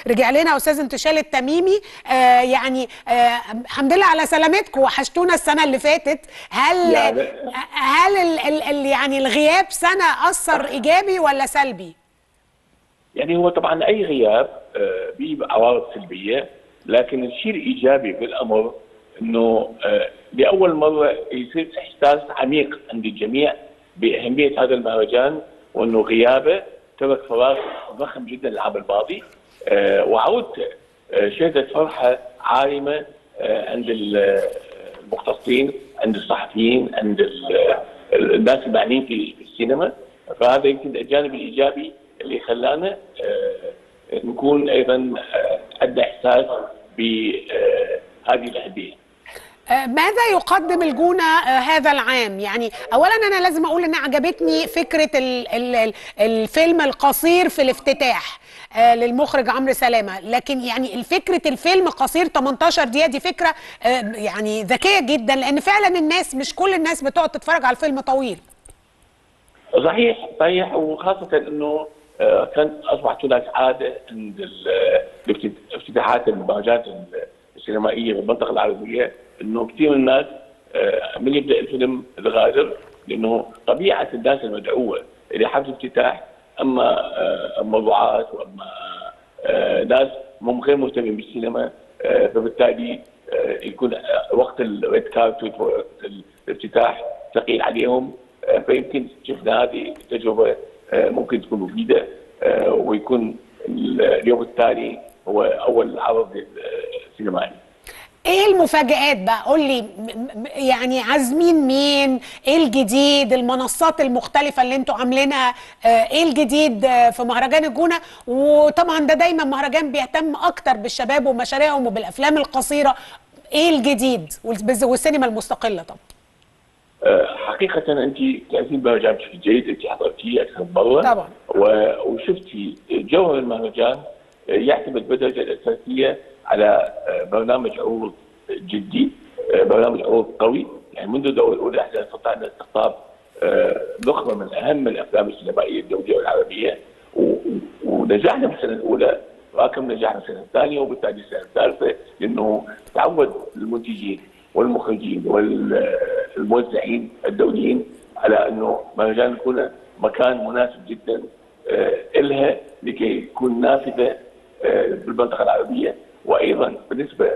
رجع لنا استاذ انتشال التميمي آه يعني آه الحمد لله على سلامتكم وحشتونا السنه اللي فاتت هل يعني- هل ال ال ال يعني الغياب سنه اثر ايجابي ولا سلبي؟ يعني هو طبعا اي غياب آه، بيجيب عوارض سلبيه لكن الشيء الايجابي في الامر انه آه، لاول مره يصير احساس عميق عند الجميع باهميه هذا المهرجان وانه غيابه ترك فراغ ضخم جدا العام الماضي آه، وعودته آه، شهدت فرحه عارمه آه، عند ال- المختصين عند الصحفيين عند ال- الناس المعنيين في في السينما فهذا يمكن الجانب الايجابي اللي خلانا آه، نكون ايضا آه، عندنا احساس بهذه الاهميه. آه، ماذا يقدم الجونة آه، هذا العام يعني أولا أنا لازم أقول أن عجبتني فكرة ال ال ال الفيلم القصير في الافتتاح آه، للمخرج عمرو سلامة لكن يعني فكرة الفيلم قصير 18 دقيقة دي فكرة آه، يعني ذكية جدا لأن فعلا الناس مش كل الناس بتقعد تتفرج على الفيلم طويل صحيح صحيح وخاصه انه آه، كانت اصبحت هناك عاده عند ال- الافتت- افتتاحات المهرجانات السينمائيه في المنطقه العربيه انه كثير من الناس آه، من يبدا الفيلم الغادر لانه طبيعه الناس المدعوه اللي حفل افتتاح اما آه، موضوعات واما آه، ناس هم غير مهتمين بالسينما آه، فبالتالي آه، يكون آه، وقت الريد كاربت وقت الافتتاح ثقيل عليهم آه، فيمكن شفنا هذه التجربه آه، ممكن تكون مفيده آه، ويكون ال- اليوم التالي هو اول عرض آه، سينمائي. ايه المفاجآت بقى قول لي م- م- يعني عازمين مين ايه الجديد المنصات المختلفة اللي انتوا عاملينها آه، ايه الجديد آه، في مهرجان الجونة وطبعا ده دايما مهرجان بيهتم اكتر بالشباب ومشاريعهم وبالافلام القصيرة ايه الجديد والبز- والسينما المستقلة طبعا آه، حقيقة أنت تعرفين مهرجان بشكل جيد أنت حضرتيه أكثر من مرة طبعا. و- وشفتي جوهر المهرجان آه، يعتمد بالدرجة الأساسية على آه، برنامج عروض جدي آه، برنامج عروض قوي يعني منذ الدورة الأولى احنا استطعنا استقطاب آه، نخبة من أهم الأفلام السينمائية الدولية والعربية و- و- ونجحنا في السنة الأولى واكم نجحنا السنه الثانيه وبالتالي السنه الثالثه لانه تعود المنتجين والمخرجين والموزعين الدوليين على انه مهرجان يكون مكان مناسب جدا آه، إلها لكي يكون نافذه آه، بالمنطقه العربيه وايضا بالنسبه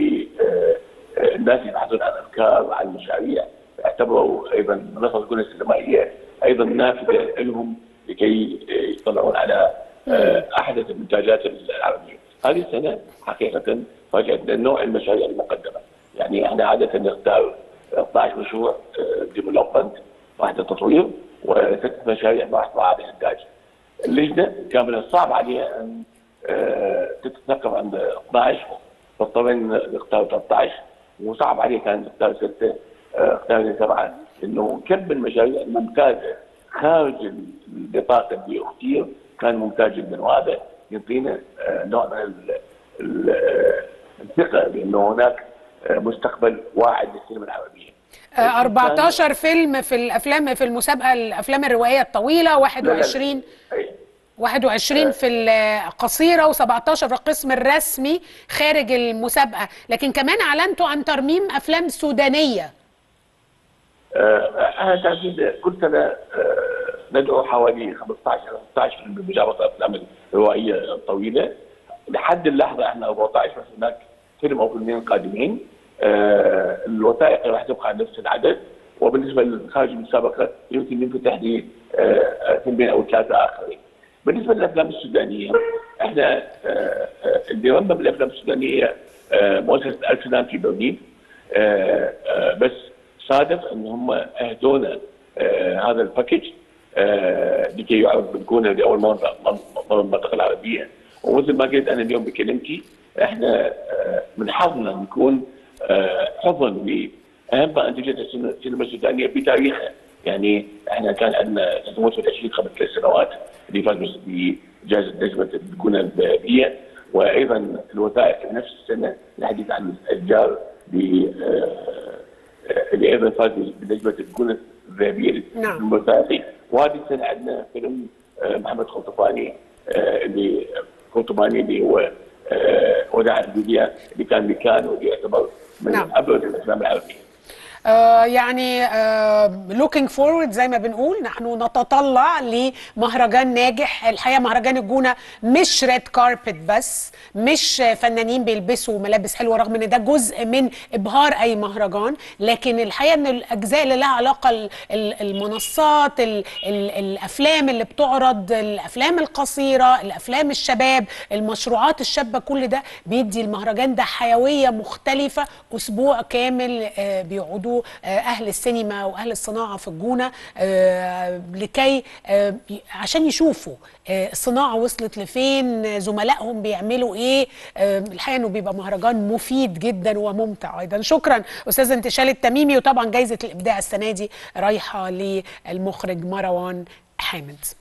للناس اللي يبحثون عن افكار وعن مشاريع اعتبروا ايضا منصه الجنة السينمائيه ايضا نافذه لهم لكي آه، يطلعون على آه، احدث المنتجات العربيه. هذه السنه حقيقه فاجاتنا نوع المشاريع المقدمه. يعني احنا عاده نختار 12 مشروع ديفلوبمنت واحده تطوير وست مشاريع واحده على انتاج. اللجنه كان من الصعب عليها ان آه، تتنقل عند 12 فاضطرينا نختار 13 وصعب عليه كان نختار سته آه، اختارنا سبعه انه كم من المشاريع الممتازه خارج النطاق اللي اختير كان ممتاز جدا وهذا يعطينا آه، نوع من ال- ال- آه، الثقه بانه هناك آه، مستقبل واعد للسينما العربيه. آه، 14 فيلم في الافلام في المسابقة الافلام الروائية الطويلة 21 أي. 21 في القصيرة و17 في القسم الرسمي خارج المسابقة لكن كمان أعلنتوا عن ترميم أفلام سودانية آه، انا تعرفين كل سنه آه، ندعو حوالي 15 15 فيلم بمجابهه الافلام الروائيه الطويله لحد اللحظه احنا 14 بس هناك فيلم او فيلمين قادمين آه، الوثائقي راح تبقى نفس العدد وبالنسبه لخارج المسابقه يمكن ينفتح لي آه، فيلمين او ثلاثه اخرين. بالنسبه للافلام السودانيه احنا آه، آه، اللي رمم الافلام السودانيه آه، مؤسسه السودان في برلين آه، آه، بس صادف ان هم اهدونا آه، هذا الباكج آه، لكي يعرض بالجونه لاول مره مره المنطقه العربيه ومثل ما قلت انا اليوم بكلمتي احنا آه، من حظنا نكون آه، حظا باهم ما انتجت السينما السودانيه بتاريخها يعني احنا كان عندنا 23 قبل ثلاث سنوات اللي فاز بجائزه نجمه الجونه الذهبيه وايضا الوثائق في نفس السنه الحديث عن الاشجار ب آه، اللي ايضا فاز بنجمه الجونه الذهبيه نعم. للوثائقي وهذه السنه عندنا فيلم آه، محمد خلطفاني آه، اللي القطباني اللي هو آه، وداع الدنيا اللي كان بكان واللي يعتبر من نعم. ابرز الافلام العربيه. آه يعني لوكينج uh, فورورد زي ما بنقول نحن نتطلع لمهرجان ناجح الحقيقه مهرجان الجونه مش ريد كاربت بس مش فنانين بيلبسوا ملابس حلوه رغم ان ده جزء من ابهار اي مهرجان لكن الحقيقه ان الاجزاء اللي لها علاقه ال- ال- المنصات ال ال الافلام اللي بتعرض الافلام القصيره الافلام الشباب المشروعات الشابه كل ده بيدي المهرجان ده حيويه مختلفه اسبوع كامل آه، بيقعدوا آه، اهل السينما واهل الصناعه في الجونه آه، لكي آه، ي- عشان يشوفوا آه، الصناعه وصلت لفين آه، زملائهم بيعملوا ايه آه، الحقيقه انه بيبقى مهرجان مفيد جدا وممتع ايضا شكرا استاذ انتشال التميمي وطبعا جائزه الابداع السنه دي رايحه للمخرج مروان حامد